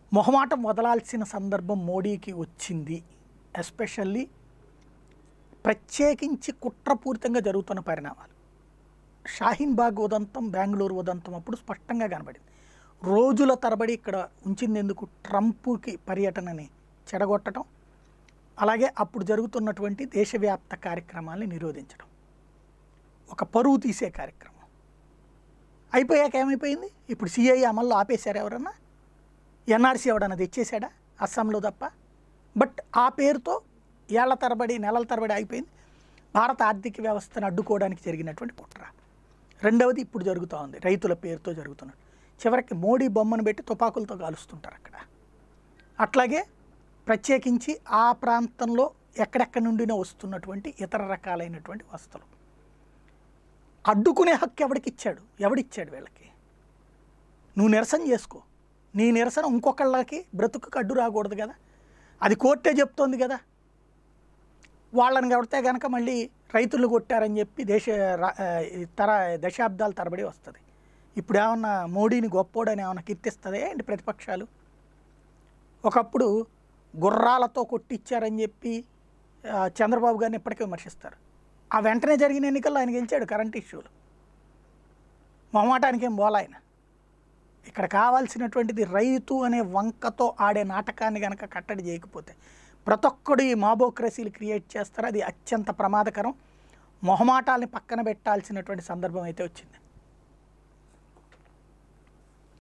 మొహమాటం వదలాల్సిన సందర్భం మోడీకి వచ్చింది ఎస్పెషల్లీ ప్రత్యేకించి కుట్రపూరితంగా జరుగుతున్న పరిణామాలు షాహీన్ బాగ్ ఉదంతం బెంగళూరు ఉదంతం అప్పుడు స్పష్టంగా కనబడింది రోజుల తరబడి ఇక్కడ ఉంచిందెందుకు ట్రంప్కి పర్యటనని చెడగొట్టడం అలాగే అప్పుడు జరుగుతున్నటువంటి దేశవ్యాప్త కార్యక్రమాల్ని నిరోధించడం ఒక పరువు తీసే కార్యక్రమం అయిపోయాక ఏమైపోయింది ఇప్పుడు సిఐ అమల్లో ఆపేశారు ఎవరన్నా ఎన్ఆర్సీ ఎవడన్నా తెచ్చేశాడా అస్సాంలో తప్ప బట్ ఆ పేరుతో ఏళ్ల తరబడి నెలల తరబడి అయిపోయింది భారత ఆర్థిక వ్యవస్థను అడ్డుకోవడానికి జరిగినటువంటి కుట్ర రెండవది ఇప్పుడు జరుగుతూ ఉంది రైతుల పేరుతో జరుగుతున్నది చివరికి మోడీ బొమ్మను పెట్టి తుపాకులతో కాలుస్తుంటారు అక్కడ అట్లాగే ప్రత్యేకించి ఆ ప్రాంతంలో ఎక్కడెక్కడి నుండినో వస్తున్నటువంటి ఇతర రకాలైనటువంటి వస్తువులు అడ్డుకునే హక్కు ఎవడికి ఇచ్చాడు ఎవడిచ్చాడు వీళ్ళకి నువ్వు నిరసన చేసుకో నీ నిరసన ఇంకొకళ్ళకి బ్రతుకు అడ్డు రాకూడదు కదా అది కోర్టే చెప్తోంది కదా వాళ్ళని కొడితే కనుక మళ్ళీ రైతులు కొట్టారని చెప్పి దేశ రా- ఆ, ఈ తర దశాబ్దాల తరబడి వస్తుంది ఇప్పుడు ఏమన్నా మోడీని గొప్పోడని ఏమన్నా కీర్తిస్తుందే ఏంటి ప్రతిపక్షాలు ఒకప్పుడు గుర్రాలతో కొట్టిచ్చారని చెప్పి ఆ, చంద్రబాబు గారిని ఇప్పటికే విమర్శిస్తారు ఆ వెంటనే జరిగిన ఎన్నికల్లో ఆయన గెలిచాడు కరెంట్ ఇష్యూలు మొహమాటానికి ఏం పోలా ఆయన ఇక్కడ కావాల్సినటువంటిది రైతు అనే వంకతో ఆడే నాటకాన్ని కనుక కట్టడి చేయకపోతే ప్రతి ఒక్కడు ఈ మాబోక్రసీలు క్రియేట్ చేస్తారు అది అత్యంత ప్రమాదకరం మొహమాటాల్ని పక్కన పెట్టాల్సినటువంటి సందర్భం అయితే వచ్చింది